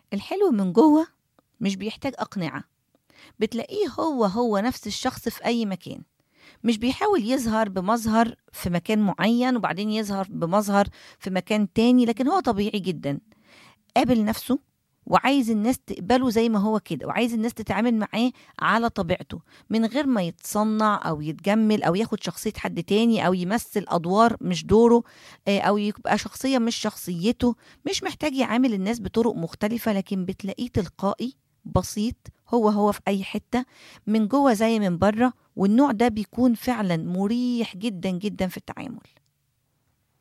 الحلو من جوه مش بيحتاج أقنعة بتلاقيه هو هو نفس الشخص في أي مكان مش بيحاول يظهر بمظهر في مكان معين وبعدين يظهر بمظهر في مكان تاني لكن هو طبيعي جدا قابل نفسه وعايز الناس تقبله زي ما هو كده وعايز الناس تتعامل معاه على طبيعته من غير ما يتصنع او يتجمل او ياخد شخصيه حد تاني او يمثل ادوار مش دوره آه، او يبقى شخصيه مش شخصيته مش محتاج يعامل الناس بطرق مختلفه لكن بتلاقيه تلقائي بسيط هو هو في اي حته من جوه زي من بره والنوع ده بيكون فعلا مريح جدا جدا في التعامل